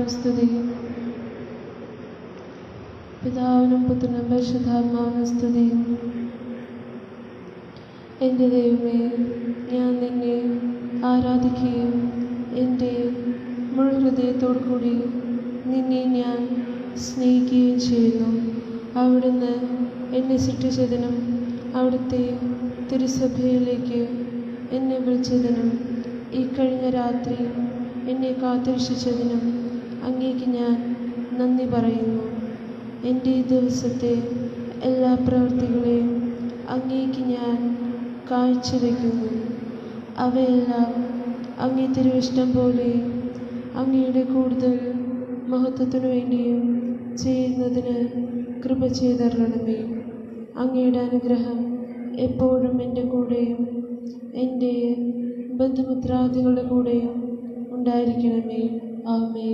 സ്തുതി പിതാവിനും പുത്രനും പരിശുദ്ധാത്മാവിനും സ്തുതി എൻ്റെ ദൈവമേ ഞാൻ നിന്നെ ആരാധിക്കുകയും എൻ്റെ മുഴു ഹൃദയത്തോടു കൂടി നിന്നെ ഞാൻ സ്നേഹിക്കുകയും ചെയ്യുന്നു അവിടുന്ന് എന്നെ സൃഷ്ടിച്ചതിനും അവിടുത്തെ തിരുസഭയിലേക്ക് എന്നെ വിളിച്ചതിനും ഈ കഴിഞ്ഞ രാത്രി എന്നെ കാത്തുരക്ഷിച്ചതിനും അങ്ങേക്ക് ഞാൻ നന്ദി പറയുന്നു എൻ്റെ ഈ ദിവസത്തെ എല്ലാ പ്രവൃത്തികളെയും അങ്ങേക്ക് ഞാൻ കാഴ്ചവെക്കുന്നു അവയെല്ലാം അങ്ങേ തിരുവിഷ്ടം പോലെ അങ്ങയുടെ കൂടുതൽ മഹത്വത്തിനു വേണ്ടിയും ചെയ്യുന്നതിന് കൃപ ചെയ്തരണമേ അങ്ങയുടെ അനുഗ്രഹം എപ്പോഴും എൻ്റെ കൂടെയും എൻ്റെ ബന്ധുമിത്രാദികളുടെ കൂടെയും ഉണ്ടായിരിക്കണമേ ആമേ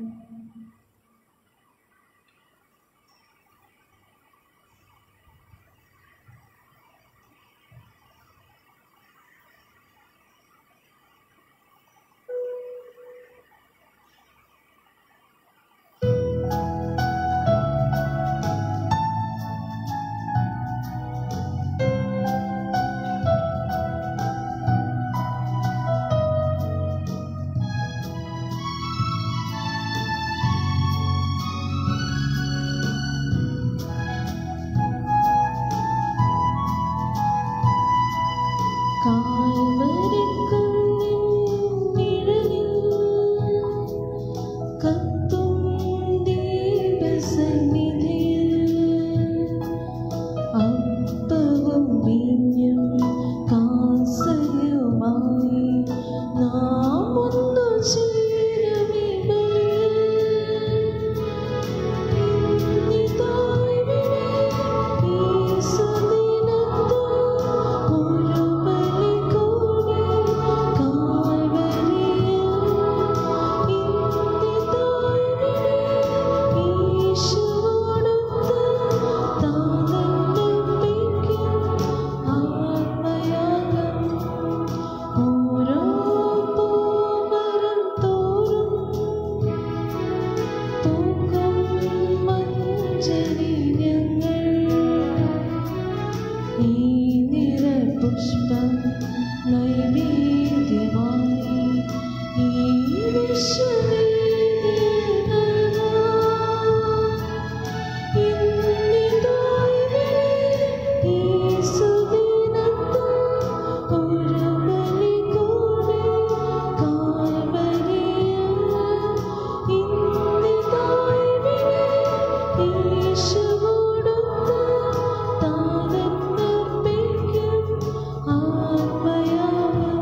പുഷ്പം നൈവേദ്യമായി ഈ വിശ്വവേദിയിൽ നൽകാം. ഇന്നിതായി ഈ സുദിനത്തിൽ ഒരു ബലി കൂടി കാൽവരിയിൽ. ഇന്നിതായി യേശുവോടൊത്ത് താനെന്നർപ്പിക്കും ആത്മയാഗം.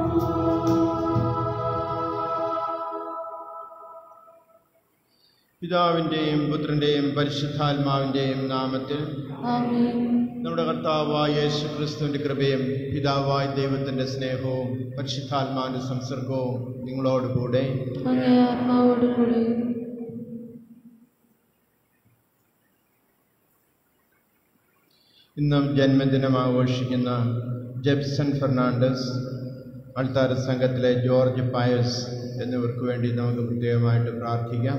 പിതാവിൻ്റെയും പുത്രൻ്റെയും പരിശുദ്ധാത്മാവിൻ്റെയും നാമത്തിൽ ആമേൻ നമ്മുടെ കർത്താവായ യേശു ക്രിസ്തുവിൻ്റെ കൃപയും പിതാവായ ദൈവത്തിൻ്റെ സ്നേഹവും പരിശുദ്ധാത്മാവിൻ്റെ സംസർഗവും നിങ്ങളോടുകൂടെ അങ്ങേ ആത്മാവോടുകൂടി ഇന്നും ജന്മദിനം ആഘോഷിക്കുന്ന ജെബ്സൺ ഫെർണാണ്ടസ് അൾത്താര സംഘത്തിലെ ജോർജ് പായസ് എന്നിവർക്ക് വേണ്ടി നമുക്ക് പ്രത്യേകമായിട്ട് പ്രാർത്ഥിക്കാം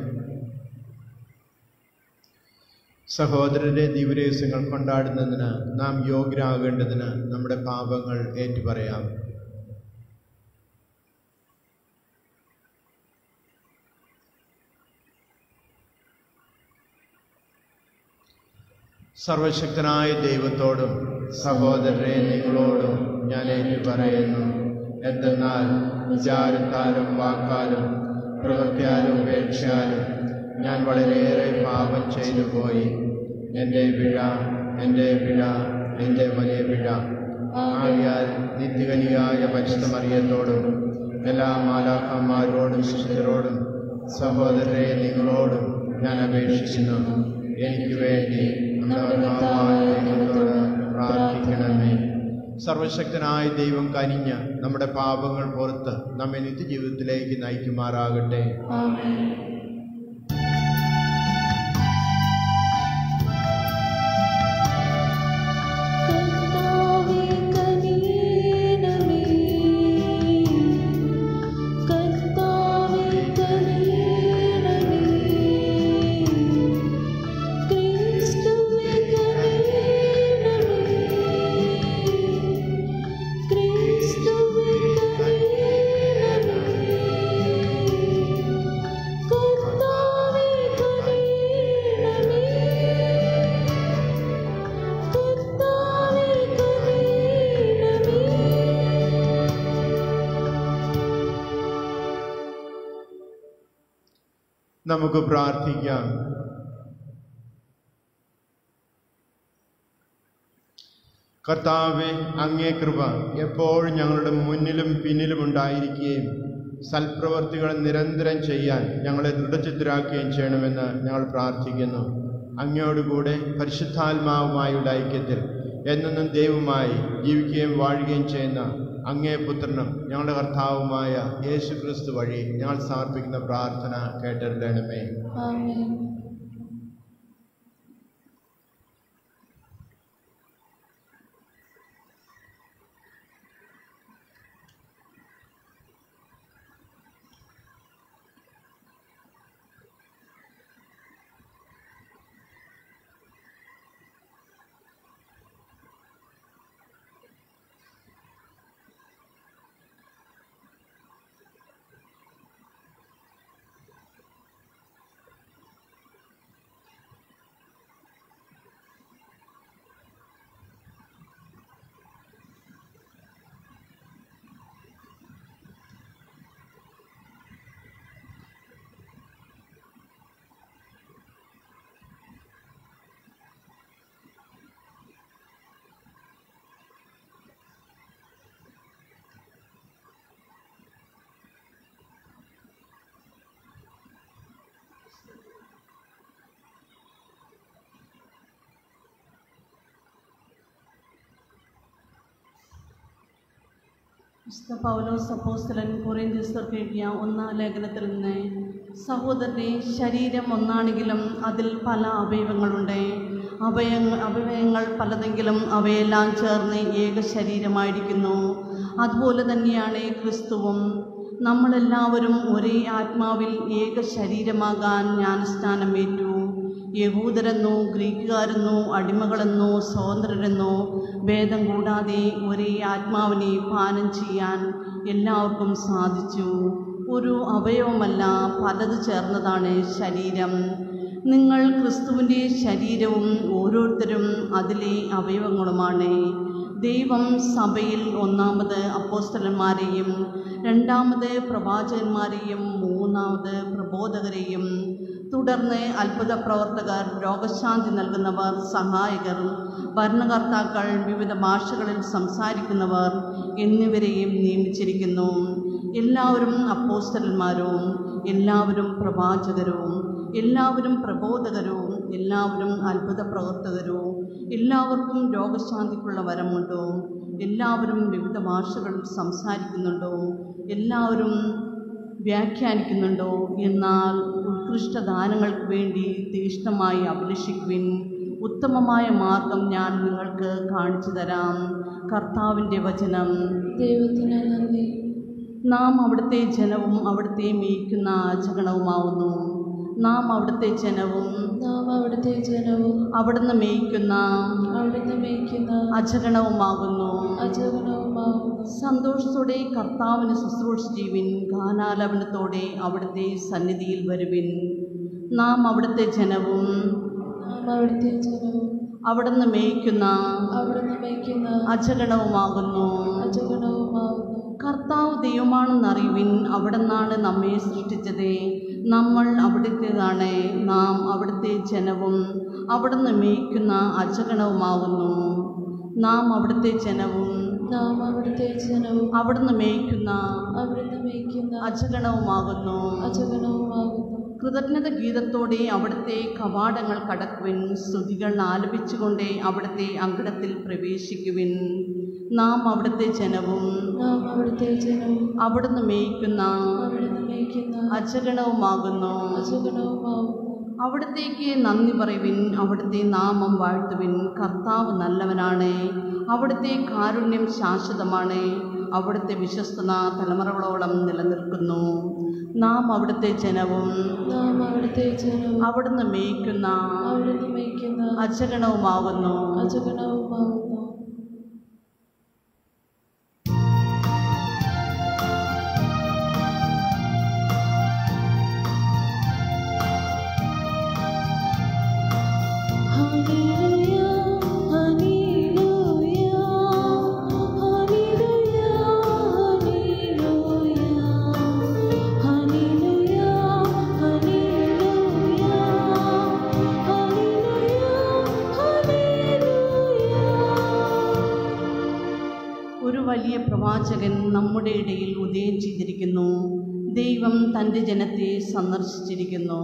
സഹോദരരെ ദിവരേശങ്ങൾ കൊണ്ടാടുന്നതിന് നാം യോഗ്യരാകേണ്ടതിന് നമ്മുടെ പാപങ്ങൾ ഏറ്റുപറയാം സർവശക്തനായ ദൈവത്തോടും സഹോദരരെ നിങ്ങളോടും ഞാൻ ഏറ്റു പറയുന്നു എന്തെന്നാൽ വിചാരത്താലും വാക്കാലും പ്രവൃത്തിയാലും ഉപേക്ഷയാലും ഞാൻ വളരെയേറെ പാപം ചെയ്തു പോയി എൻ്റെ പിഴ എൻ്റെ പിഴ എൻ്റെ വലിയ പിഴ ആകിയാൽ നിത്യകനിയായ പരിശുദ്ധ മറിയത്തോടും എല്ലാ മാലാഖന്മാരോടും ശിഷ്യരോടും സഹോദരരെ നിങ്ങളോടും ഞാൻ അപേക്ഷിക്കുന്നു എനിക്ക് വേണ്ടി നമ്മുടെ കർത്താവായ ദൈവത്തോട് പ്രാർത്ഥിക്കണമേ സർവശക്തനായ ദൈവം കനിഞ്ഞ് നമ്മുടെ പാപങ്ങൾ പുറത്ത് നമ്മെ നിത്യജീവിതത്തിലേക്ക് നയിക്കുമാറാകട്ടെ ആമേൻ കർത്താവേ കനിയണമേ കർത്താവേ കനിയണമേ നമുക്ക് പ്രാർത്ഥിക്കാം കർത്താവെ അങ്ങേ കൃപ എപ്പോഴും ഞങ്ങളുടെ മുന്നിലും പിന്നിലും ഉണ്ടായിരിക്കുകയും സൽപ്രവർത്തികൾ നിരന്തരം ചെയ്യാൻ ഞങ്ങളെ ദൃഢചിത്തരാക്കുകയും ചെയ്യണമെന്ന് ഞങ്ങൾ പ്രാർത്ഥിക്കുന്നു അങ്ങയോടുകൂടെ പരിശുദ്ധാത്മാവുമായുള്ള ഐക്യത്തിൽ എന്നെന്നും ദൈവമായി ജീവിക്കുകയും വാഴുകയും ചെയ്യുന്ന അങ്ങേ പുത്രനും ഞങ്ങളുടെ കർത്താവുമായ യേശു ക്രിസ്തു വഴി ഞങ്ങൾ സമർപ്പിക്കുന്ന പ്രാർത്ഥന കേട്ടറിയണമേ ആമേൻ വിശുദ്ധ പൗലോസ് അപ്പോസ്തലൻ കൊറിന്ത്യസ്തർക്ക് എഴുതിയ ഒന്നാം ലേഖനത്തിൽ നിന്ന് സഹോദരനെ ശരീരം ഒന്നാണെങ്കിലും അതിൽ പല അവയവങ്ങളുണ്ട് അവയവങ്ങൾ അവയവങ്ങൾ പലതെങ്കിലും അവയെല്ലാം ചേർന്ന് ഏക ശരീരമായിരിക്കുന്നു അതുപോലെ തന്നെയാണ് ക്രിസ്തുവും നമ്മളെല്ലാവരും ഒരേ ആത്മാവിൽ ഏക ശരീരമാകാൻ ജ്ഞാനസ്നാനമേറ്റു യഹൂദരെന്നോ ഗ്രീക്കുകാരെന്നോ അടിമകളെന്നോ സ്വതന്ത്രരെന്നോ ഭേദം കൂടാതെ ഒരേ ആത്മാവിനെ പാനം ചെയ്യാൻ എല്ലാവർക്കും സാധിച്ചു ഒരു അവയവമല്ല പലത് ചേർന്നതാണ് ശരീരം നിങ്ങൾ ക്രിസ്തുവിൻ്റെ ശരീരവും ഓരോരുത്തരും അതിലെ അവയവങ്ങളുമാണ് ദൈവം സഭയിൽ ഒന്നാമത് അപ്പോസ്തലന്മാരെയും രണ്ടാമത് പ്രവാചകന്മാരെയും മൂന്നാമത് പ്രബോധകരെയും തുടർന്ന് അത്ഭുത പ്രവർത്തകർ രോഗശാന്തി നൽകുന്നവർ സഹായകർ ഭരണകർത്താക്കൾ വിവിധ ഭാഷകളിൽ സംസാരിക്കുന്നവർ എന്നിവരെയും നിയമിച്ചിരിക്കുന്നു എല്ലാവരും അപ്പോസ്തലന്മാരും എല്ലാവരും പ്രവാചകരും എല്ലാവരും പ്രബോധകരും എല്ലാവരും അത്ഭുത പ്രവർത്തകരും എല്ലാവർക്കും രോഗശാന്തിക്കുള്ള വരമുണ്ടോ എല്ലാവരും വിവിധ ഭാഷകളിൽ സംസാരിക്കുന്നുണ്ടോ എല്ലാവരും വ്യാഖ്യാനിക്കുന്നുണ്ടോ എന്നാൽ ഉത്കൃഷ്ട ദാനങ്ങൾക്ക് വേണ്ടി തീഷ്ണമായി അഭിലഷിക്കുവിൻ ഉത്തമമായ മാർഗം ഞാൻ നിങ്ങൾക്ക് കാണിച്ചു തരാം കർത്താവിൻ്റെ വചനം ദൈവത്തിന് നന്ദി നാം അവിടുത്തെ ജനവും അവിടുത്തെ മേയ്ക്കുന്ന അജഗണവുമാവുന്നു നാം അവിടുത്തെ ജനവും നാം അവിടുത്തെ ജനവും അവിടുന്ന് മേയ്ക്കുന്ന അവിടുന്ന് മേയ്ക്കുന്ന അജഗണവുമാകുന്നു അജഗണവുമാകുന്നു സന്തോഷത്തോടെ കർത്താവിന് ശുശ്രൂഷിക്കുവിൻ ഗാനാലപനത്തോടെ അവിടുത്തെ സന്നിധിയിൽ വരുവിൻ നാം അവിടുത്തെ ജനവും നാം അവിടുത്തെ ജനവും അവിടുന്ന് മേയ്ക്കുന്ന അവിടുന്ന് മേയ്ക്കുന്ന അജഗണവുമാകുന്നു അജഗണവുമാകുന്നു കർത്താവ് ദൈവമാണെന്നറിവിൻ അവിടുന്നാണ് നമ്മെ സൃഷ്ടിച്ചത് നമ്മൾ അവിടുത്തേതാണ് നാം അവിടുത്തെ ജനവും അവിടുന്ന് മേയ്ക്കുന്ന അജഗണവുമാകുന്നു നാം അവിടുത്തെ ജനവും നാം അവിടുത്തെ ജനവും അവിടുന്ന് മേയ്ക്കുന്ന അവിടുന്ന് മേയ്ക്കുന്ന അജഗണവുമാകുന്നു അജഗണവുമാകുന്നു കൃതജ്ഞത ഗീതത്തോടെ അവിടുത്തെ കവാടങ്ങൾ കടക്കുവിൻ സ്തുതികൾ ആലപിച്ചുകൊണ്ട് അവിടുത്തെ അങ്കണത്തിൽ പ്രവേശിക്കുവിൻ നാം അവിടുത്തെ ജനവും നാം അവിടുത്തെ ജനവും അവിടുന്ന് മേയ്ക്കുന്ന അവിടുന്ന് മേയ്ക്കുന്ന അജഗണവുമാകുന്നു അജഗണവുമാകുന്നു അവിടത്തേക്ക് നന്ദി പറയുവിൻ അവിടുത്തെ നാമം വാഴ്ത്തുവിൻ കർത്താവ് നല്ലവനാണ് അവിടുത്തെ കാരുണ്യം ശാശ്വതമാണ് അവിടുത്തെ വിശ്വസ്തത തലമുറകളോളം നിലനിൽക്കുന്നു നാം അവിടുത്തെ ജനവും നാം അവിടുത്തെ ജനവും അവിടുന്ന് മേയ്ക്കുന്ന അവിടുന്ന് മേയ്ക്കുന്ന അജഗണവുമാകുന്നു അജഗണവുമാകുന്നു ഹല്ലേലൂയ ഹല്ലേലൂയ ഹല്ലേലൂയ ഹല്ലേലൂയ ഹല്ലേലൂയ ഹല്ലേലൂയ പ്രവാചകൻ നമ്മുടെ ഇടയിൽ ഉദയം ചെയ്തിരിക്കുന്നു ദൈവം തൻ്റെ ജനത്തെ സന്ദർശിച്ചിരിക്കുന്നു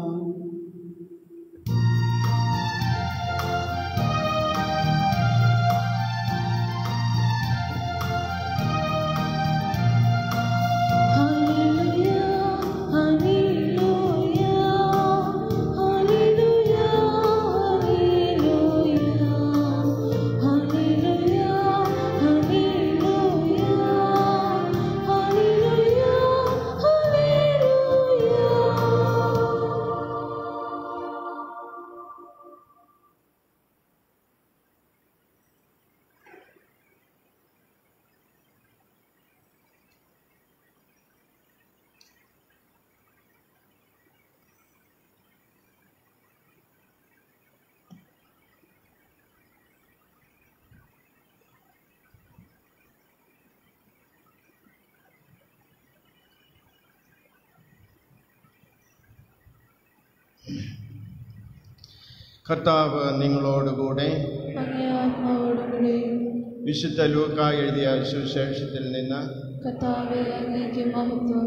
ഹല്ലേലൂയ ഹല്ലേലൂയ ഹല്ലേലൂയ ഹല്ലേലൂയ ഹല്ലേലൂയ ഹല്ലേലൂയ ഹല്ലേലൂയ ഹല്ലേലൂയ കർത്താവ് നിങ്ങളോടുകൂടെ അങ്ങേ ആത്മാവോടുകൂടെയും വിശുദ്ധ ലൂക്ക എഴുതിയ സുവിശേഷത്തിൽ നിന്ന് കർത്താവെ അങ്ങേക്ക് മഹത്വം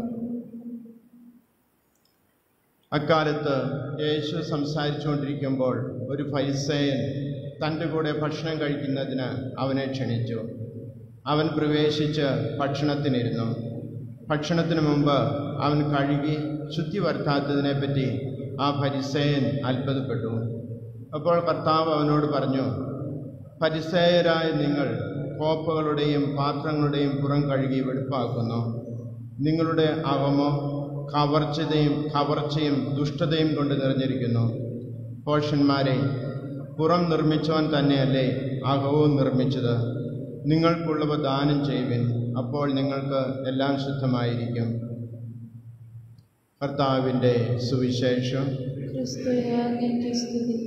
അക്കാലത്ത് യേശു സംസാരിച്ചുകൊണ്ടിരിക്കുമ്പോൾ ഒരു ഫൈസയൻ തൻ്റെ കൂടെ ഭക്ഷണം കഴിക്കുന്നതിന് അവനെ ക്ഷണിച്ചു അവൻ പ്രവേശിച്ച് ഭക്ഷണത്തിനിരുന്നു ഭക്ഷണത്തിന് മുമ്പ് അവൻ കഴുകി ശുദ്ധി വരുത്താത്തതിനെപ്പറ്റി ആ ഫരിസേയൻ അത്ഭുതപ്പെട്ടു അപ്പോൾ കർത്താവ് അവനോട് പറഞ്ഞു പരിസേയരായ നിങ്ങൾ കോപ്പകളുടെയും പാത്രങ്ങളുടെയും പുറം കഴുകി വെടുപ്പാക്കുന്നു നിങ്ങളുടെ അകമോ കവർച്ചതയും കവർച്ചയും ദുഷ്ടതയും കൊണ്ട് നിറഞ്ഞിരിക്കുന്നു പോഷന്മാരെ പുറം നിർമ്മിച്ചവൻ തന്നെയല്ലേ അകവും നിർമ്മിച്ചത് നിങ്ങൾക്കുള്ളവ ദാനം ചെയ്യുവിൻ അപ്പോൾ നിങ്ങൾക്ക് എല്ലാം ശുദ്ധമായിരിക്കും കർത്താവിൻ്റെ സുവിശേഷം ക്രിസ്തുവെ അങ്ങേക്ക് സ്തുതി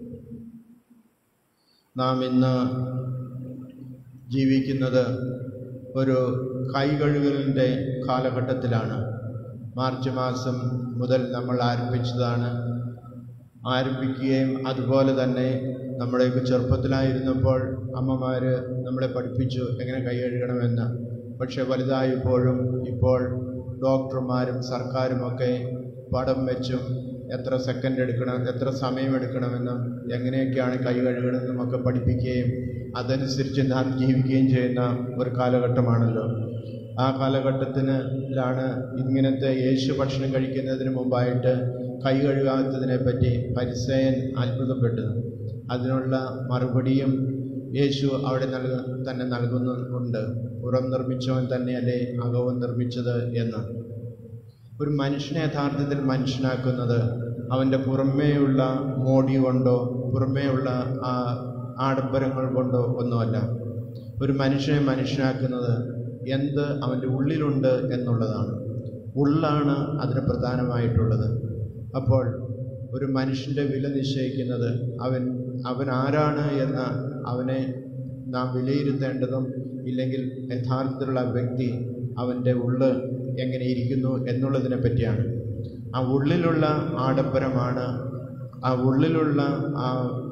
നാം ഇന്ന് ജീവിക്കുന്നത് ഒരു കൈകഴുകലിൻ്റെ കാലഘട്ടത്തിലാണ് മാർച്ച് മാസം മുതൽ നമ്മൾ ആരംഭിച്ചതാണ് ആരംഭിക്കുകയും അതുപോലെ തന്നെ നമ്മുടെയൊക്കെ ചെറുപ്പത്തിലായിരുന്നപ്പോൾ അമ്മമാർ നമ്മളെ പഠിപ്പിച്ചു എങ്ങനെ കൈ കഴുകണമെന്ന് പക്ഷെ വലുതായപ്പോഴും ഇപ്പോൾ ഡോക്ടർമാരും സർക്കാരുമൊക്കെ പടം വെച്ചും എത്ര സെക്കൻഡ് എടുക്കണം എത്ര സമയം എടുക്കണമെന്നും എങ്ങനെയൊക്കെയാണ് കൈ കഴുകണമെന്നും ഒക്കെ പഠിപ്പിക്കുകയും അതനുസരിച്ച് നാം ജീവിക്കുകയും ചെയ്യുന്ന ഒരു കാലഘട്ടമാണല്ലോ ആ കാലഘട്ടത്തിലാണ് ഇങ്ങനത്തെ യേശു ഭക്ഷണം കഴിക്കുന്നതിന് മുമ്പായിട്ട് കൈ കഴുകാത്തതിനെ പറ്റി പരിസയൻ അത്ഭുതപ്പെട്ടത് അതിനുള്ള മറുപടിയും യേശു അവിടെ നൽക തന്നെ നൽകുന്നുണ്ട് പുറം നിർമ്മിച്ചവൻ തന്നെയല്ലേ അകവും നിർമ്മിച്ചത് എന്ന് ഒരു മനുഷ്യനെ യഥാർത്ഥത്തിൽ മനുഷ്യനാക്കുന്നത് അവൻ്റെ പുറമേയുള്ള മോടി കൊണ്ടോ പുറമേയുള്ള ആ ആഡംബരങ്ങൾ കൊണ്ടോ ഒന്നുമല്ല ഒരു മനുഷ്യനെ മനുഷ്യനാക്കുന്നത് എന്ത് അവൻ്റെ ഉള്ളിലുണ്ട് എന്നുള്ളതാണ് ഉള്ളാണ് അതിന് പ്രധാനമായിട്ടുള്ളത് അപ്പോൾ ഒരു മനുഷ്യൻ്റെ വില നിശ്ചയിക്കുന്നത് അവൻ അവൻ ആരാണ് എന്ന് അവനെ നാം വിലയിരുത്തേണ്ടതും ഇല്ലെങ്കിൽ യഥാർത്ഥത്തിലുള്ള വ്യക്തി അവൻ്റെ ഉള്ള് എങ്ങനെ ഇരിക്കുന്നു എന്നുള്ളതിനെ പറ്റിയാണ് ആ ഉള്ളിലുള്ള ആഡംബരമാണ് ആ ഉള്ളിലുള്ള ആ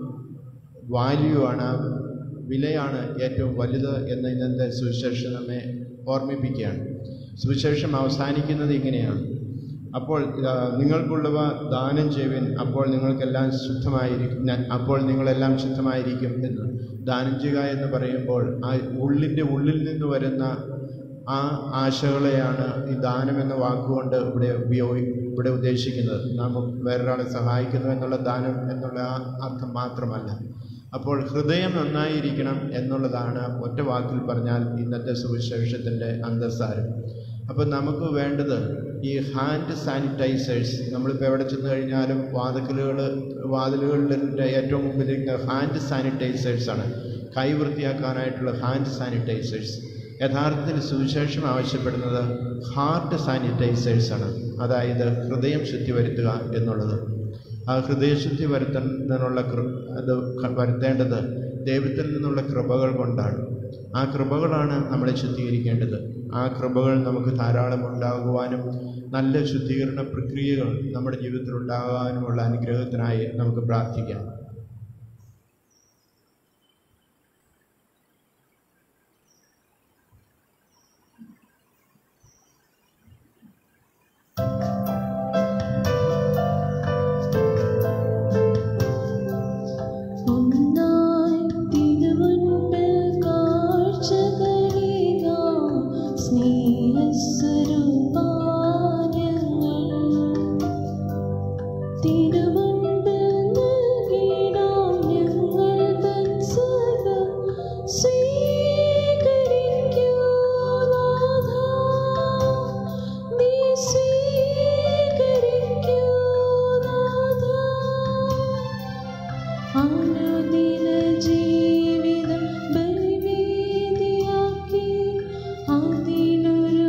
വാല്യൂ ആണ് ആ വിലയാണ് ഏറ്റവും വലുത് എന്ന് ഇന്നത്തെ സുവിശേഷം നമ്മെ ഓർമ്മിപ്പിക്കുകയാണ് സുവിശേഷം അവസാനിക്കുന്നത് ഇങ്ങനെയാണ് അപ്പോൾ ആ, നിങ്ങൾക്കുള്ളവ ദാനം ചെയ്യുവിൻ അപ്പോൾ നിങ്ങൾക്കെല്ലാം ശുദ്ധമായിരിക്കും ഞാൻ- അപ്പോൾ നിങ്ങളെല്ലാം ശുദ്ധമായിരിക്കും എന്ന് ദാനം ചെയ്യുക എന്ന് പറയുമ്പോൾ ആ ഉള്ളിൻ്റെ ഉള്ളിൽ നിന്ന് വരുന്ന ആ ആശകളെയാണ് ഈ ദാനം എന്ന വാക്കുകൊണ്ട് ഇവിടെ ഉപയോഗി ഇവിടെ ഉദ്ദേശിക്കുന്നത് നാം വേറൊരാളെ സഹായിക്കുന്നു എന്നുള്ള ദാനം എന്നുള്ള ആ അർത്ഥം മാത്രമല്ല അപ്പോൾ ഹൃദയം നന്നായിരിക്കണം എന്നുള്ളതാണ് ഒറ്റ വാക്കിൽ പറഞ്ഞാൽ ഇന്നത്തെ സുവിശേഷത്തിൻ്റെ അന്തസ്സാരം അപ്പോൾ നമുക്ക് വേണ്ടത് ഈ ഹാൻഡ് സാനിറ്റൈസേഴ്സ് നമ്മളിപ്പോൾ എവിടെ ചെന്ന് കഴിഞ്ഞാലും വാതിലുകൾ വാതിലുകളിൻ്റെ ഏറ്റവും മുമ്പിലിരിക്കുന്ന ഹാൻഡ് സാനിറ്റൈസേഴ്സാണ് കൈ വൃത്തിയാക്കാനായിട്ടുള്ള ഹാൻഡ് സാനിറ്റൈസേഴ്സ് യഥാർത്ഥത്തിൽ സുവിശേഷം ആവശ്യപ്പെടുന്നത് ഹാർട്ട് സാനിറ്റൈസേഴ്സാണ് അതായത് ഹൃദയം ശുദ്ധി വരുത്തുക എന്നുള്ളത് ആ ഹൃദയശുദ്ധി വരുത്തുന്നതിനുള്ള കൃ അത് ക- വരുത്തേണ്ടത് ദൈവത്തിൽ നിന്നുള്ള കൃപകൾ കൊണ്ടാണ് ആ കൃപകളാണ് നമ്മളെ ശുദ്ധീകരിക്കേണ്ടത് ആ കൃപകൾ നമുക്ക് ധാരാളം ഉണ്ടാകുവാനും നല്ല ശുദ്ധീകരണ പ്രക്രിയകൾ നമ്മുടെ ജീവിതത്തിൽ ഉണ്ടാകാനുമുള്ള അനുഗ്രഹത്തിനായി നമുക്ക് പ്രാർത്ഥിക്കാം ഒന്നായി തിരുമുൻപിൽ കാഴ്ചകളേകാം സ്നേഹസ്വരൂപാനങ്ങൾ. തിരുമുൻപിൽ നൽകിടാം ഞങ്ങൾ തൻ സർവ്വം. സ്വീകരിക്കൂ നാഥാ. നീ സ്വീകരിക്കൂ നാഥാ. അനുദിന ജീവിതം ബലിവേദിയാക്കി അതിനൊരു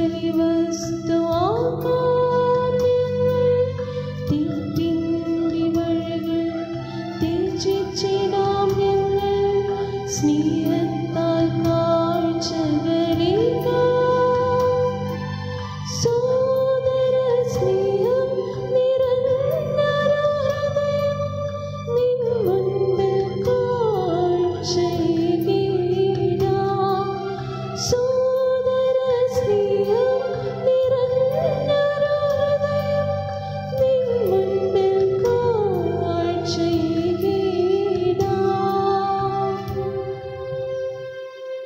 ബലിവസ്തുവാക്കാൻ ഞങ്ങൾ തെറ്റിൻ്റെ വഴികൾ ത്യജിച്ചിടാം ഞങ്ങൾ സ്നേഹത്താൽ കാഴ്ചകളേകാം സോദര സ്നേഹം നിറഞ്ഞൊരഹൃദയം നിൻ മുൻപിൽ കാഴ്ചയേകിടാം. സോദര സ്നേഹം നിറഞ്ഞൊരഹൃദയം നിൻ മുൻപിൽ കാഴ്ചയേകിടാം.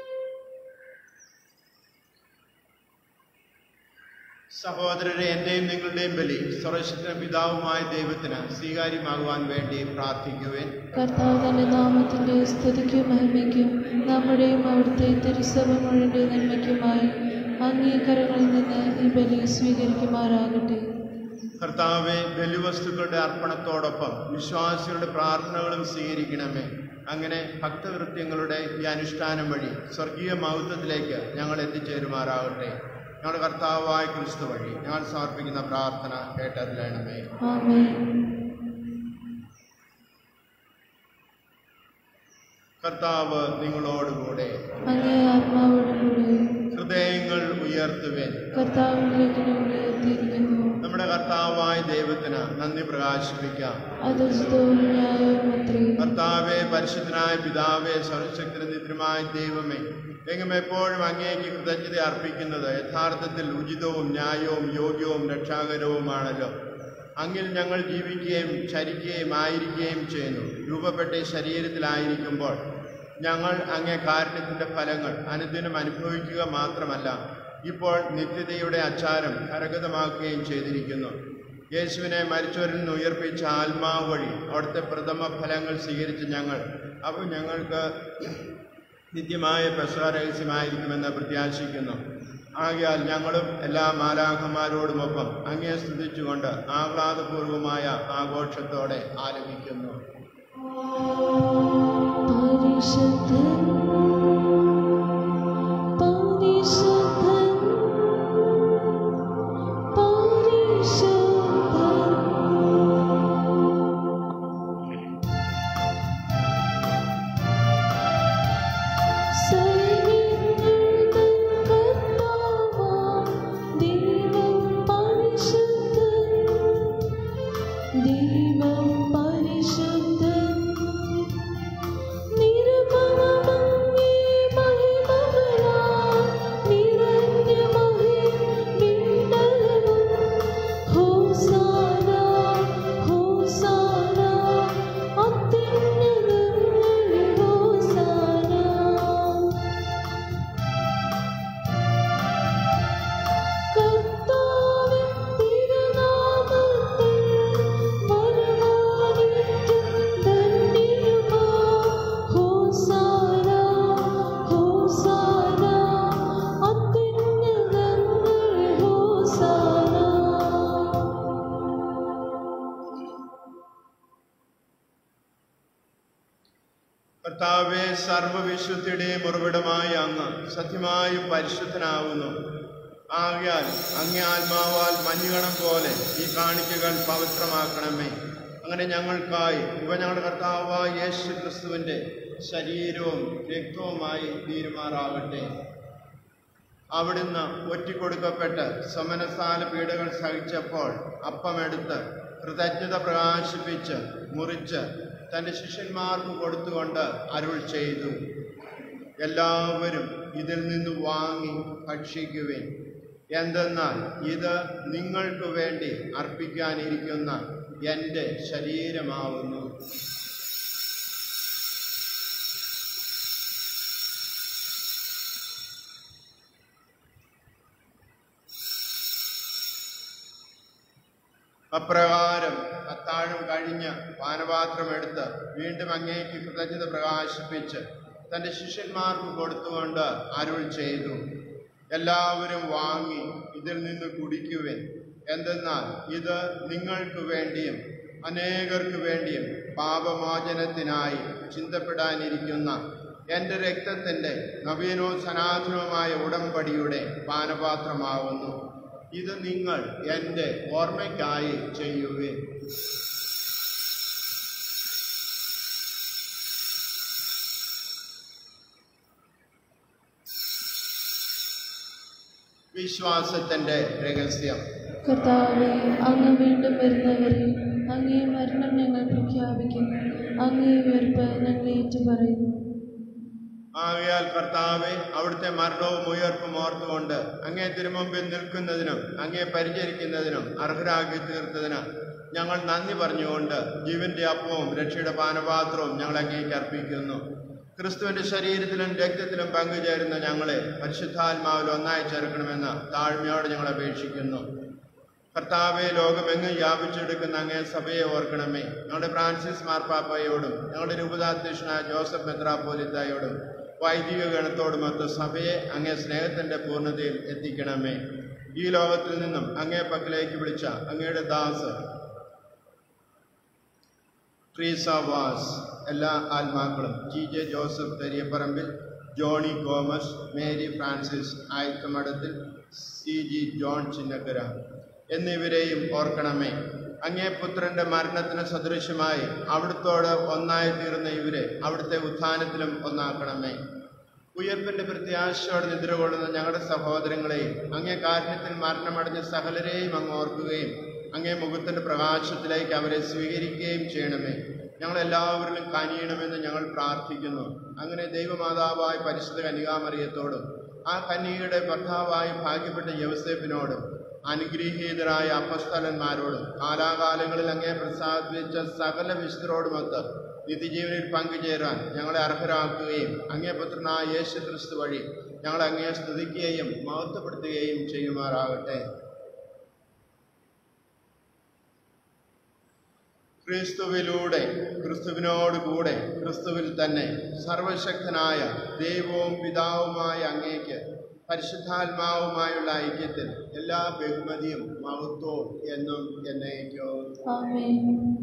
സഹോദരരെ എൻ്റെയും നിങ്ങളുടെയും ബലി സർവശക്തന പിതാവുമായ ദൈവത്തിന് സ്വീകാര്യമാകുവാൻ വേണ്ടി പ്രാർത്ഥിക്കുവേൻ കർത്താവ് തന്റെ നാമത്തിന്റെ സ്തുതിക്കും മഹിമയ്ക്കും നമ്മുടെയും അവിടുത്തെ തിരുസഭ മുഴുവൻ്റെ നന്മയ്ക്കുമായി അംഗീകാരങ്ങളിൽ നിന്ന് ഈ ബലി സ്വീകരിക്കുമാറാകട്ടെ കർത്താവെ ബലിവസ്തുക്കളുടെ അർപ്പണത്തോടൊപ്പം വിശ്വാസികളുടെ പ്രാർത്ഥനകളും സ്വീകരിക്കണമേ അങ്ങനെ ഭക്തകൃത്യങ്ങളുടെ ഈ അനുഷ്ഠാനം വഴി സ്വർഗീയ മഹത്വത്തിലേക്ക് ഞങ്ങൾ എത്തിച്ചേരുമാറാകട്ടെ ഞങ്ങളുടെ കർത്താവായ ക്രിസ്തു വഴി ഞങ്ങൾ സമർപ്പിക്കുന്ന പ്രാർത്ഥന കേട്ടറിയണമേ ആമേൻ കർത്താവ് നിങ്ങളോടുകൂടെ അങ്ങേ ആത്മാവോടുകൂടെ ഹൃദയങ്ങൾ ഉയർത്തുവേൻ കർത്താവിലേക്ക് ഞങ്ങൾ ഉയർത്തിയിരിക്കുന്നു നമ്മുടെ കർത്താവായ ദൈവത്തിന് നന്ദി പ്രകാശിപ്പിക്കാം അത് ഉചിതവും ന്യായവും അത്രേ കർത്താവെ പരിശുദ്ധനായ പിതാവേ സർവശക്തന നിദ്രമായ ദൈവമേ എങ്ങും എപ്പോഴും അങ്ങേക്ക് കൃതജ്ഞത അർപ്പിക്കുന്നത് യഥാർത്ഥത്തിൽ ഉചിതവും ന്യായവും യോഗ്യവും രക്ഷാകരവുമാണല്ലോ അങ്ങിൽ ഞങ്ങൾ ജീവിക്കുകയും ചരിക്കുകയും ആയിരിക്കുകയും ചെയ്യുന്നു രൂപപ്പെട്ട ഈ ശരീരത്തിലായിരിക്കുമ്പോൾ ഞങ്ങൾ അങ്ങേ കാരുണ്യത്തിൻ്റെ ഫലങ്ങൾ അനുദിനം അനുഭവിക്കുക മാത്രമല്ല ഇപ്പോൾ നിത്യതയുടെ അച്ചാരം കരഗതമാക്കുകയും ചെയ്തിരിക്കുന്നു യേശുവിനെ മരിച്ചവരിൽ നിന്ന് ഉയർപ്പിച്ച ആത്മാവ് വഴി അവിടുത്തെ പ്രഥമ ഫലങ്ങൾ സ്വീകരിച്ച ഞങ്ങൾ അവ ഞങ്ങൾക്ക് നിത്യമായ പ്രസാരഹസ്യമായിരിക്കുമെന്ന് പ്രത്യാശിക്കുന്നു ആകയാൽ ഞങ്ങളും എല്ലാ മാലാഖമാരോടുമൊപ്പം അങ്ങേ സ്തുതിച്ചുകൊണ്ട് ആഹ്ലാദപൂർവമായ ആഘോഷത്തോടെ ആലപിക്കുന്നു പരിശുദ്ധൻ പരിശുദ്ധൻ പരിശുദ്ധൻ സൈന്യങ്ങൾ തൻ കർത്താവാം ദൈവം പരിശുദ്ധൻ ദൈവം പരിശുദ്ധൻ നിരുപമമങ്ങേ മഹിമകളാൽ നിറഞ്ഞ മഹിർവിണ്ടലവും. ഹോസാന, ഹോസാന, അത്യുന്നതങ്ങളിൽ ഹോസാന. കർത്താവിൻ തിരുനാമത്തിൽ വരുവാനേറ്റം ധന്യമാ. ഹോസാന, ഹോസാന, അത്യുന്നതങ്ങളിൽ ഹോസാന. കർത്താവെ സർവവിശുദ്ധിയുടെയും ഉറവിടമായ അങ്ങ് സത്യമായും പരിശുദ്ധനാവുന്നു ആകയാൽ അങ്ങേ ആത്മാവാൽ മഞ്ഞുകണം പോലെ ഈ കാണിക്കകൾ പവിത്രമാക്കണമേ അങ്ങനെ ഞങ്ങൾക്കായി ഇവ ഞങ്ങളുടെ കർത്താവായ യേശു ക്രിസ്തുവിൻ്റെ ശരീരവും രക്തവുമായി തീരുമാറാകട്ടെ അവിടുന്ന് ഒറ്റിക്കൊടുക്കപ്പെട്ട് സമനസ്ഥാന പീഡകൾ സഹിച്ചപ്പോൾ അപ്പമെടുത്ത് കൃതജ്ഞത പ്രകാശിപ്പിച്ച് മുറിച്ച് തൻ്റെ ശിഷ്യന്മാർക്ക് കൊടുത്തുകൊണ്ട് അരുൾ ചെയ്തു എല്ലാവരും ഇതിൽ നിന്ന് വാങ്ങി ഭക്ഷിക്കുവിൻ എന്തെന്നാൽ ഇത് നിങ്ങൾക്ക് വേണ്ടി അർപ്പിക്കാനിരിക്കുന്ന എൻ്റെ ശരീരമാവുന്നു അപ്രകാരം അത്താഴം കഴിഞ്ഞ് പാനപാത്രം എടുത്ത് വീണ്ടും അങ്ങേക്ക് കൃതജ്ഞത പ്രകാശിപ്പിച്ച് തൻ്റെ ശിഷ്യന്മാർക്ക് കൊടുത്തുകൊണ്ട് അരുൾ ചെയ്തു എല്ലാവരും വാങ്ങി ഇതിൽ നിന്ന് കുടിക്കുവിൻ എന്തെന്നാൽ ഇത് നിങ്ങൾക്ക് വേണ്ടിയും അനേകർക്ക് വേണ്ടിയും പാപമോചനത്തിനായി ചിന്തപ്പെടാനിരിക്കുന്ന എൻ്റെ രക്തത്തിൻ്റെ നവീനോ സനാതനവുമായ ഉടമ്പടിയുടെ പാനപാത്രമാവുന്നു ഇത് നിങ്ങൾ എൻ്റെ ഓർമ്മയ്ക്കായി ചെയ്യുവിൻ വിശ്വാസത്തിൻ്റെ രഹസ്യം കർത്താവെ അങ്ങ് വീണ്ടും വരുന്നവരെ അങ്ങേ മരണം ഞങ്ങൾ പ്രഖ്യാപിക്കുന്നു അങ്ങേ ഉയർപ്പ് ഞങ്ങൾ ഏറ്റുപറയുന്നു ആകയാൽ കർത്താവെ അവിടുത്തെ മരണവും ഉയർപ്പും ഓർത്തുകൊണ്ട് അങ്ങേ തിരുമുമ്പിൽ നിൽക്കുന്നതിനും അങ്ങേ പരിചരിക്കുന്നതിനും അർഹരാക്കി തീർത്തതിന് ഞങ്ങൾ നന്ദി പറഞ്ഞുകൊണ്ട് ജീവന്റെ അപ്പവും രക്ഷയുടെ പാനപാത്രവും ഞങ്ങൾ അങ്ങേക്ക് അർപ്പിക്കുന്നു ക്രിസ്തുവിന്റെ ശരീരത്തിലും രക്തത്തിലും പങ്കുചേരുന്ന ഞങ്ങളെ പരിശുദ്ധാത്മാവിൽ ഒന്നായി ചേർക്കണമെന്ന് താഴ്മയോടെ ഞങ്ങൾ അപേക്ഷിക്കുന്നു കർത്താവെ ലോകമെങ്ങും വ്യാപിച്ചെടുക്കുന്ന അങ്ങേ സഭയെ ഓർക്കണമേ ഞങ്ങളുടെ ഫ്രാൻസിസ് മാർപ്പാപ്പയോടും ഞങ്ങളുടെ രൂപതാധ്യക്ഷനായ ജോസഫ് മെത്രാപ്പോലിത്തായോടും വൈദിക ഗണത്തോടുമൊത്ത് സഭയെ അങ്ങേ സ്നേഹത്തിന്റെ പൂർണ്ണതയിൽ എത്തിക്കണമേ ഈ ലോകത്തിൽ നിന്നും അങ്ങേ പക്കലേക്ക് വിളിച്ച അങ്ങയുടെ ദാസ് ട്രീസ വാസ് എല്ലാ ആത്മാക്കളും G J Joseph Theriyaparambil Johnny Thomas Mary Francis Aayithamadathil C G John Chinnakkara എന്നിവരെയും ഓർക്കണമേ അങ്ങേ പുത്രന്റെ മരണത്തിന് സദൃശ്യമായി അവിടുത്തോട് ഒന്നായി തീർന്ന ഇവരെ അവിടുത്തെ ഉത്ഥാനത്തിലും ഒന്നാക്കണമേ ഉയർപ്പിന്റെ പ്രത്യാശയോടെ നിദ്ര കൊള്ളുന്ന ഞങ്ങളുടെ സഹോദരങ്ങളെയും അങ്ങേ കാരുണ്യത്തിൽ മരണമടഞ്ഞ സകലരെയും അങ്ങ് ഓർക്കുകയും അങ്ങേ മുഖത്തിന്റെ പ്രകാശത്തിലേക്ക് അവരെ സ്വീകരിക്കുകയും ചെയ്യണമേ ഞങ്ങൾ എല്ലാവരിലും കനിയണമെന്ന് ഞങ്ങൾ പ്രാർത്ഥിക്കുന്നു അങ്ങനെ ദൈവമാതാവായ പരിശുദ്ധ കന്യകാമറിയത്തോടും ആ കന്യകയുടെ ഭർത്താവായ ഭാഗ്യപ്പെട്ട യവസേപ്പിനോടും അനുഗ്രഹീതരായ അപ്പസ്തലന്മാരോടും കാലാകാലങ്ങളിൽ അങ്ങേ പ്രസാദിച്ച സകല വിശുദ്ധരോടുമൊത്ത് നിത്യജീവനിൽ പങ്കുചേരാൻ ഞങ്ങളെ അർഹരാക്കുകയും അങ്ങേ പുത്രനായ യേശു ക്രിസ്തു വഴി ഞങ്ങൾ അങ്ങേ സ്തുതിക്കുകയും മഹത്വപ്പെടുത്തുകയും ചെയ്യുമാറാകട്ടെ ക്രിസ്തുവിലൂടെ ക്രിസ്തുവിനോട് കൂടെ ക്രിസ്തുവിൽ തന്നെ സർവശക്തനായ ദൈവവും പിതാവുമായ അങ്ങേക്ക് പരിശുദ്ധാത്മാവുമായുള്ള ഐക്യത്തിൽ എല്ലാ ബഹുമതിയും മഹത്വവും എന്നും എന്നേക്കോ ആമേൻ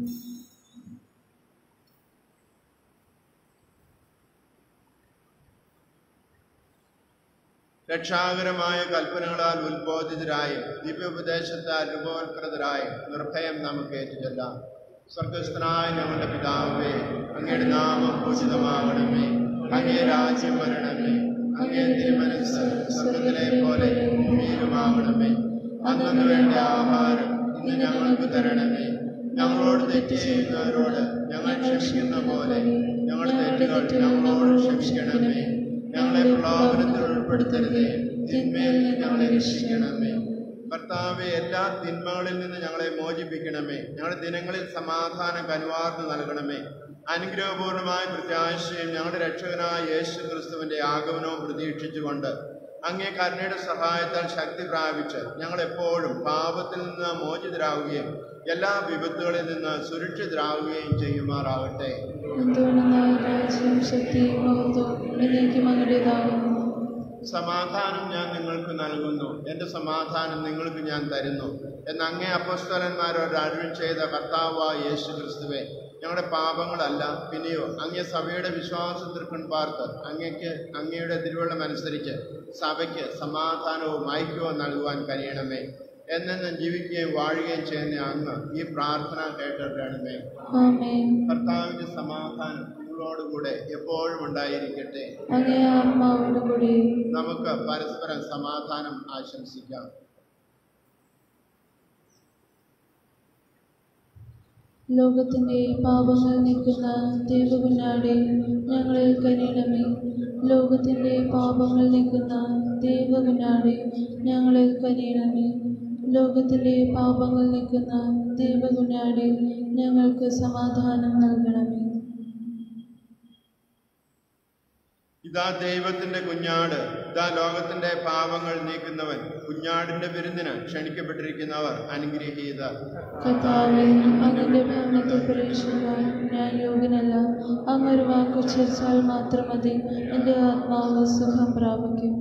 രക്ഷാകരമായ കൽപ്പനകളാൽ ഉത്ബോധിതരായി ദിവ്യോപദേശത്താൽ രൂപവൽകൃതരായി നിർഭയം നമുക്ക് ഏറ്റുചൊല്ലാം സ്വർഗസ്ഥനായ ഞങ്ങളുടെ പിതാവേ അങ്ങയുടെ നാമം പൂജിതമാകണമേ അങ്ങേ രാജ്യം വരണമേ അങ്ങേ തിരുമനസ് സ്വർഗത്തിലെ പോലെ ഭൂമിയിലുമാകണമേ അന്നു വേണ്ട ആഹാരം ഇന്ന് ഞങ്ങൾക്ക് തരണമേ ഞങ്ങളോട് തെറ്റ് ചെയ്യുന്നവരോട് ഞങ്ങൾ ക്ഷമിക്കുന്ന പോലെ ഞങ്ങളുടെ തെറ്റുകൾ ഞങ്ങളോട് ക്ഷമിക്കണമേ ഞങ്ങളെ പ്രലോഭനത്തിൽ ഉൾപ്പെടുത്തരുതേ തിന്മയിൽ നിന്ന് ഞങ്ങളെ രക്ഷിക്കണമേ കർത്താവെ എല്ലാ തിന്മകളിൽ നിന്ന് ഞങ്ങളെ മോചിപ്പിക്കണമേ ഞങ്ങളുടെ ദിനങ്ങളിൽ സമാധാനം കനുവാർന്ന് നൽകണമെ അനുഗ്രഹപൂർണമായ പ്രത്യാശയും ഞങ്ങളുടെ രക്ഷകനായ യേശു ക്രിസ്തുവിന്റെ ആഗമനവും പ്രതീക്ഷിച്ചുകൊണ്ട് അങ്ങേ കരുണയുടെ സഹായത്താൽ ശക്തി പ്രാപിച്ച് ഞങ്ങൾ എപ്പോഴും പാപത്തിൽ നിന്ന് മോചിതരാകുകയും എല്ലാ വിപത്തുകളിൽ നിന്ന് സുരക്ഷിതരാകുകയും ചെയ്യുമാറാകട്ടെ എന്തുകൊണ്ടെന്നാൽ രാജ്യം ശക്തിയും മഹത്വവും എന്നേക്കും അങ്ങയുടേതാകുന്നു സമാധാനം ഞാൻ നിങ്ങൾക്ക് നൽകുന്നു എൻ്റെ സമാധാനം നിങ്ങൾക്ക് ഞാൻ തരുന്നു എന്ന് അങ്ങേ അപ്പസ്തലന്മാരോട് അരുൾ ചെയ്ത കർത്താവായ യേശു ക്രിസ്തുവെ ഞങ്ങളുടെ പാപങ്ങളല്ല പിന്നെയോ അങ്ങേ സഭയുടെ വിശ്വാസം തൃക്കൺ പാർത്ത് അങ്ങയ്ക്ക് അങ്ങയുടെ തിരുവള്ളം അനുസരിച്ച് സഭയ്ക്ക് സമാധാനവും ഐക്യവും നൽകുവാൻ കഴിയണമേ എന്നെന്നും ജീവിക്കുകയും വാഴുകയും ചെയ്യുന്ന അങ്ങ് ഈ പ്രാർത്ഥന കേട്ടിരണമേ ആമേൻ കർത്താവിൻ്റെ സമാധാനം നിങ്ങളോടുകൂടെ എപ്പോഴും ഉണ്ടായിരിക്കട്ടെ അങ്ങേ ആത്മാവോട് കൂടി നമുക്ക് പരസ്പരം സമാധാനം ആശംസിക്കാം ലോകത്തിന്റെ പാപങ്ങൾ നീക്കുന്ന ദൈവകുഞ്ഞാടെ ഞങ്ങളിൽ കനിയണമേ ലോകത്തിന്റെ പാപങ്ങൾ നീക്കുന്ന ദൈവകുഞ്ഞാടെ ഞങ്ങളിൽ കനിയണമേ ലോകത്തിലെ പാപങ്ങൾ നീക്കുന്ന ദൈവകുഞ്ഞാടെ ഞങ്ങൾക്ക് സമാധാനം നൽകണമേ ഇതാ ദൈവത്തിന്റെ കുഞ്ഞാട് ഇതാ ലോകത്തിന്റെ പാപങ്ങൾ നീക്കുന്നവൻ കുഞ്ഞാടിന്റെ വിരുന്നിന് ക്ഷണിക്കപ്പെട്ടിരിക്കുന്നവർ അനുഗ്രഹീത കർത്താവെ അങ്ങയുടെ ഭവനത്തിൽ പ്രവേശിക്കാൻ ഞാൻ യോഗ്യനല്ല അങ്ങൊരു വാക്കുച്ചരിച്ചാൽ മാത്രം മതി എൻ്റെ ആത്മാവ് സുഖം പ്രാപിക്കും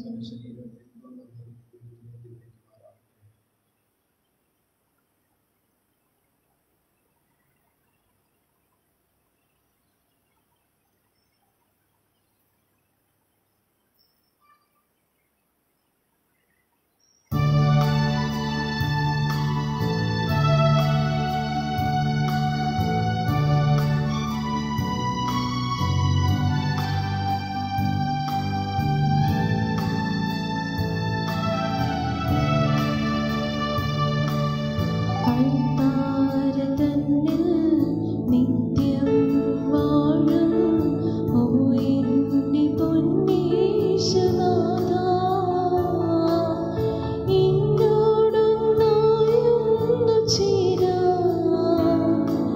അൽത്താരതന്നിൽ നിത്യം വാഴും ഓ എന്റെ പൊന്നീശനാഥാ എന്നോടൊന്നായൊന്നു ചേരാൻ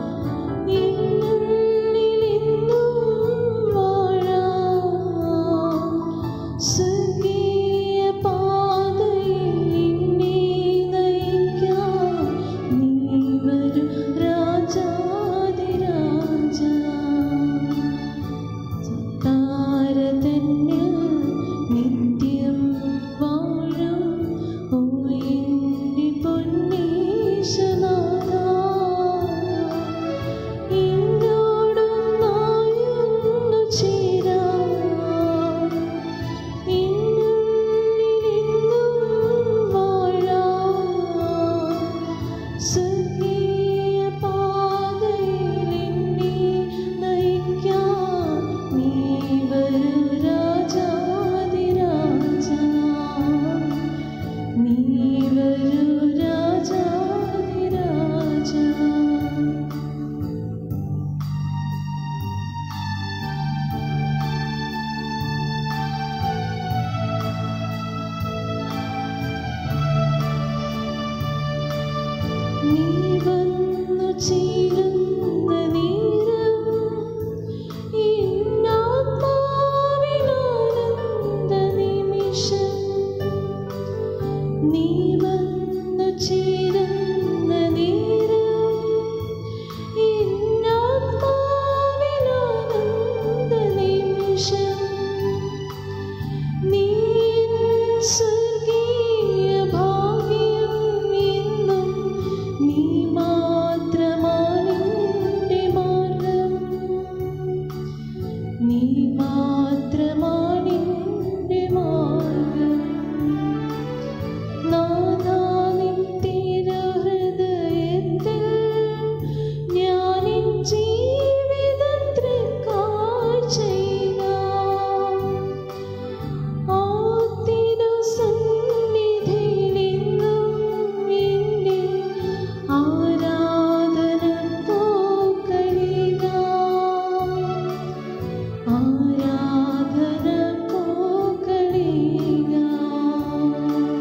എന്നുള്ളിലെന്നും വാഴാൻ സ്വർഗീയ പാതയിൽ എന്നെ നയിക്കാൻ നീ വരൂ രാജാതിരാജാ താരതന്നിൽ നിത്യം വാഴും ഓ എന്റെ പൊന്നീശനാഥാ എന്നോടൊന്നായൊന്നു ചേരാൻ എന്നുള്ളിലെന്നും വാഴാൻ സ്വർഗീയ പാതയിൽ എന്നെ നയിക്കാൻ നീ വരൂ രാജാതിരാജാ നീ വരൂ രാജാതിരാജാ നീ വന്നു ചേരുന്ന നേരം എന്നാത്മാവിനാനന്ദ നിമിഷം നീ വന്നു ചേരുന്ന നേരം എന്നാത്മാവിനാനന്ദ നിമിഷം നീ സ്വർഗീയ ഭാഗ്യം എന്നും നീ മാത്രമാണെൻ്റെ മാർഗം നീ മാത്രമാണെൻ്റെ മാർഗം നാഥാ നിൻ തിരുഹൃദയത്തിൽ ഞാനിൻ ജീവിതത്തിൽ കാഴ്ചയിലാം ആ തിരുസന്നിധിയിലെന്നും എൻ്റെ ആരാധന പോക്കളികാം. ആരാധന പോക്കളികാം.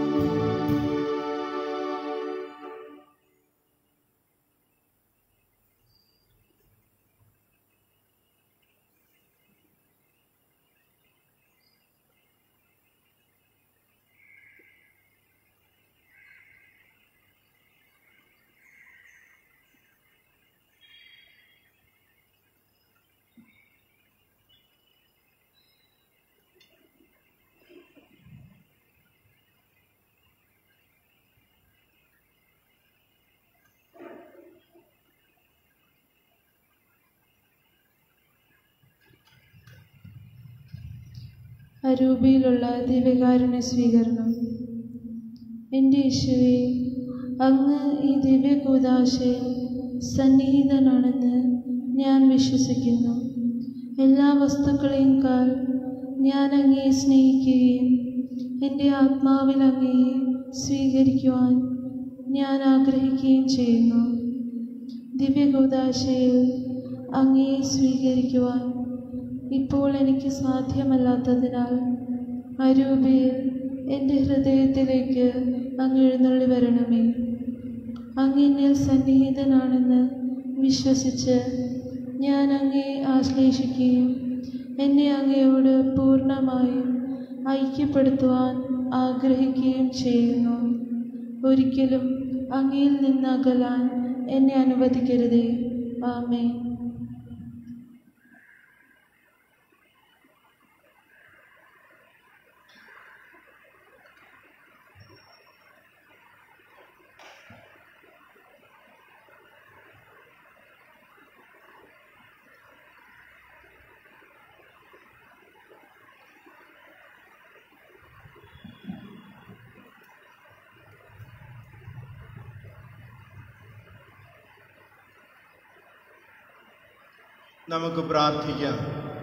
അരൂപിയിലുള്ള ദിവ്യകാരുണ്യ സ്വീകരണം എൻ്റെ യേശുവേ അങ്ങ് ഈ ദിവ്യകൂദാശയിൽ സന്നിഹിതനാണെന്ന് ഞാൻ വിശ്വസിക്കുന്നു എല്ലാ വസ്തുക്കളെയും കാൽ ഞാൻ അങ്ങയെ സ്നേഹിക്കുകയും എൻ്റെ ആത്മാവിൽ അങ്ങയെ സ്വീകരിക്കുവാൻ ഞാൻ ആഗ്രഹിക്കുകയും ചെയ്യുന്നു ദിവ്യകൂദാശയിൽ അങ്ങയെ സ്വീകരിക്കുവാൻ ഇപ്പോൾ എനിക്ക് സാധ്യമല്ലാത്തതിനാൽ അരൂപയിൽ എൻ്റെ ഹൃദയത്തിലേക്ക് അങ്ങ് എഴുന്നള്ളി വരണമേ അങ്ങ് എന്നിൽ സന്നിഹിതനാണെന്ന് വിശ്വസിച്ച് ഞാൻ അങ്ങേ ആശ്ലേഷിക്കുകയും എന്നെ അങ്ങയോട് പൂർണ്ണമായും ഐക്യപ്പെടുത്തുവാൻ ആഗ്രഹിക്കുകയും ചെയ്യുന്നു ഒരിക്കലും അങ്ങയിൽ നിന്ന് അകലാൻ എന്നെ അനുവദിക്കരുതേ ആമേ നമുക്ക് പ്രാർത്ഥിക്കാം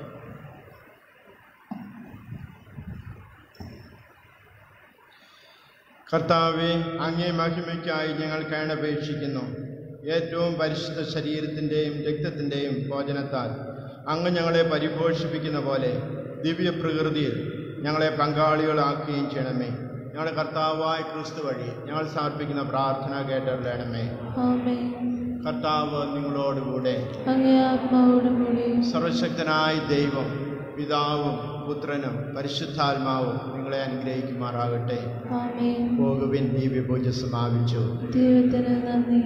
കർത്താവെ അങ്ങേ മഹിമയ്ക്കായി ഞങ്ങൾ കേണപേക്ഷിക്കുന്നു ഏറ്റവും പരിശുദ്ധ ശരീരത്തിൻ്റെയും രക്തത്തിൻ്റെയും ഭോജനത്താൽ അങ്ങ് ഞങ്ങളെ പരിപോഷിപ്പിക്കുന്ന പോലെ ദിവ്യ പ്രകൃതിയിൽ ഞങ്ങളെ പങ്കാളികളാക്കുകയും ചെയ്യണമേ ഞങ്ങളുടെ കർത്താവായ ക്രിസ്തു വഴി ഞങ്ങൾ സമർപ്പിക്കുന്ന പ്രാർത്ഥന കേട്ടറിയണമേ ആമേ കർത്താവ് നിങ്ങളോടുകൂടെ അങ്ങേ ആത്മാവോടും കൂടി സർവശക്തനായ ദൈവം പിതാവും പുത്രനും പരിശുദ്ധാത്മാവും നിങ്ങളെ അനുഗ്രഹിക്കുമാറാകട്ടെ ആമേ പോകുവിൻ ദിവ്യ പൂജ സമാപിച്ചു ദൈവത്തിന് നന്ദി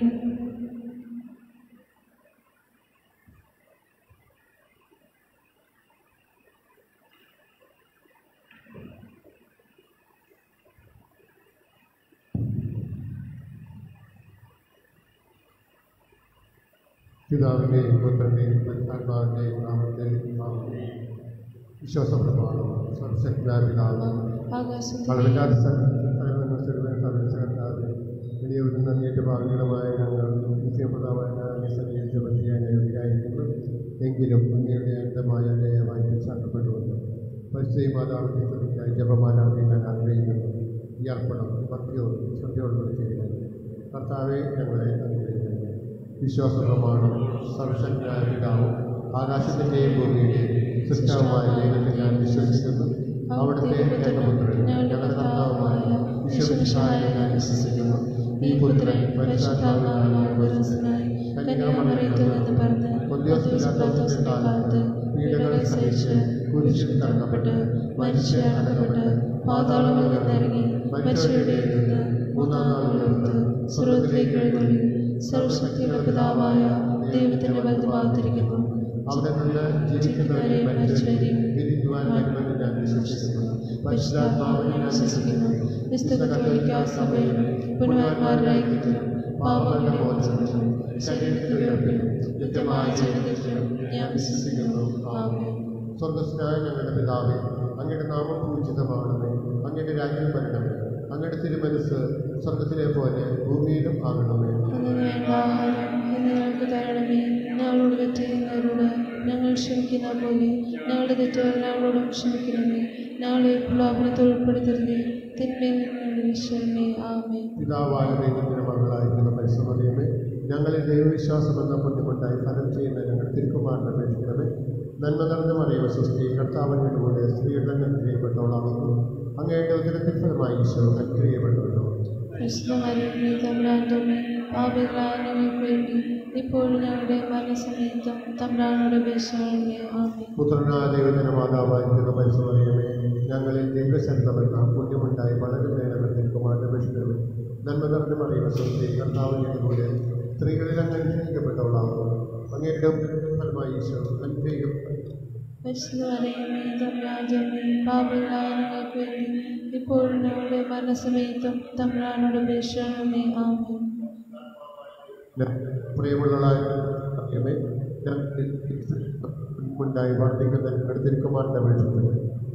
പിതാവിൻ്റെയും പുത്രൻ്റെയും പരിശുദ്ധാത്മാവിൻ്റെയും നാമത്തിൽ ആമേൻ. വിശ്വാസപ്രമാണം സർവശക്തനായ പിതാവ് ആകാശത്തിൽ കളവില്ലാത്ത സർവീസകർത്താവ് വെളിയൊരുന്ന നീറ്റ് ഭാഗികമായ ഞങ്ങൾ നിശ്ചയപ്രദമായ സന്നിധിച്ച് പറ്റിയാൻ യോഗ്യരായിരിക്കുന്നു എങ്കിലും അങ്ങയുടെ അന്തമായ ദയവായി രക്ഷാക്കപ്പെട്ടുവന്നു പരിസ്ഥിതി മാതാവിൻ്റെ ശ്രദ്ധിക്കായി ജപമാലാക്കി ഞാൻ ആഗ്രഹിക്കുന്നു ഈ അർപ്പണം ഭക്തിയോട് ശ്രദ്ധയോടുകൂടി ചെയ്യുന്നത് കർത്താവെ ഞങ്ങളെ അനുഗ്രഹിക്കുന്നു വിശ്വാസ പ്രമാണം സർവശക്തനായ പിതാവും ആകാശത്തിൻ്റെയും ഭൂമിയുടെയും സൃഷ്ടാവുമായ ദൈവത്തെ ഞാൻ വിശ്വസിക്കുന്നു അവിടുത്തെ ഏകപുത്രൻ ഞങ്ങളുടെ കർത്താവുമായ വിശ്വസിച്ചായ ഞാൻ വിശ്വസിക്കുന്നു ഈ പുത്രൻ പരിശുദ്ധാത്മാവിനാൽ ഗർഭസ്ഥനായി കന്യാമറിയത്തിൽ നിന്ന് പറഞ്ഞ് പൊന്തിയോസ് പിലാത്തോസിന്റെ കാലത്ത് പീഡകൾ സഹിച്ച് കുരിശിൽ തറക്കപ്പെട്ട് മരിച്ച് അടക്കപ്പെട്ട് പാതാളങ്ങളിൽ നിന്നിറങ്ങി മരിച്ചവരുടെ നിന്ന് മൂന്നാം നാൾ ഉയർത്ത് സ്വർഗത്തിലേക്ക് എഴുന്നള്ളി സർവശക്തിയുടെ പിതാവായ ദൈവത്തിന്റെ വലുതുമാകത്തിരിക്കുന്നു അവിടെ നിന്ന് ജീവിക്കുന്നവരെയും മരിച്ചവരെയും വിധിക്കുവാൻ വരുമെന്ന് ഞാൻ വിശ്വസിക്കുന്നു പരിശുദ്ധാത്മാവിനെ ഞാൻ വിശ്വസിക്കുന്നു വിശുദ്ധ കത്തോലിക്കാ സഭയിലും പുനർമാരുടെ ഐക്യത്തിലും പാപങ്ങളുടെ മോചനത്തിലും ശരീരത്തിന്റെ ഉയർപ്പിലും നിത്യമായ ജീവിതത്തിലും ഞാൻ വിശ്വസിക്കുന്നു ആമേൻ സ്വർഗസ്നായ ഞങ്ങളുടെ പിതാവേ അങ്ങയുടെ നാമം പൂജിതമാകണമേ അങ്ങയുടെ രാജ്യം വരണമേ അങ്ങയുടെ തിരുമനസ് സ്വർഗത്തിലെ പോലെ ഭൂമിയിലും ആകണമേ അന്ന് വേണ്ട ആഹാരം ഇന്ന് ഞങ്ങൾക്ക് തരണമേ ഞങ്ങളോട് തെറ്റ് ചെയ്യുന്നവരോട് ഞങ്ങൾ ക്ഷമിക്കുന്ന പോലെ ഞങ്ങളുടെ തെറ്റുകൾ ഞങ്ങളോടും ക്ഷമിക്കണമേ ഞങ്ങളെ പ്രലോഭനത്തിൽ ഉൾപ്പെടുത്തരുതേ തിന്മയിൽ നിങ്ങളുടെ വിശ്വമേ ആമേ പിതാവായ ദൈവത്തിന്റെ മകളായിരിക്കുന്ന പരിശ്രമതയമേ ഞങ്ങളെ ദൈവവിശ്വാസം എന്ന പൊന്നുകൊണ്ടായി ഫലം ചെയ്യുന്ന ഞങ്ങൾ തിരുക്കുമാരനെ അപേക്ഷിക്കണമേ നന്മ നിറഞ്ഞ മറിയ സ്വസ്തി കർത്താവിൻ്റെ കൂടെ സ്ത്രീയുടെ അനുഗ്രഹിക്കപ്പെട്ടവളാകുന്നു അങ്ങയുടെ ഉദരത്തിൽ ഫലമായി ഈശോ അനുഗ്രഹിക്കപ്പെട്ടുവല്ലോ വിശുദ്ധമരിയമേ തമ്പ്രാൻ്റെ പാപികളായ ഞങ്ങൾക്ക് വേണ്ടി ഇപ്പോഴും ഞങ്ങളുടെ മരണസമയത്തും തമ്പ്രാനോട് അപേക്ഷകളെ ആമേ പുത്രനായ ദൈവത്തിന്റെ മാതാവായിരിക്കുന്ന പരിശ്രമതയമേ ഞങ്ങളിൽ ദൈവശരണമെന്ന പുണ്യമുണ്ടായി വളരെ നേരം തിരുക്കുമാരനെ അപേക്ഷിക്കണമേ നന്മ നിറഞ്ഞ മറിയ സ്വസ്തി കർത്താവിൻ്റെ കൂടെ സ്ത്രീകളിൽ അങ്ങ് അനുഗ്രഹിക്കപ്പെട്ടവളാകുന്നു അങ്ങയുടെ ഉദരത്തിൽ ഫലമായി ഈശോ അനുഗ്രഹിക്കപ്പെട്ടു വിശുദ്ധമറിയമേ തമ്പ്രാൻ്റെ പാപികളായ ഞങ്ങൾക്ക് വേണ്ടി ഇപ്പോഴും ഞങ്ങളുടെ മരണസമയത്തും തമ്പ്രാനോട് അപേക്ഷകളെ ആമേ പ്രിയമുള്ളതായ ദൈവമേ, ഞാൻ ഉണ്ടായി വർദ്ധിക്കുന്ന എടുത്തിരിക്കുമാറിൻ്റെ അപേക്ഷിക്കുന്നത്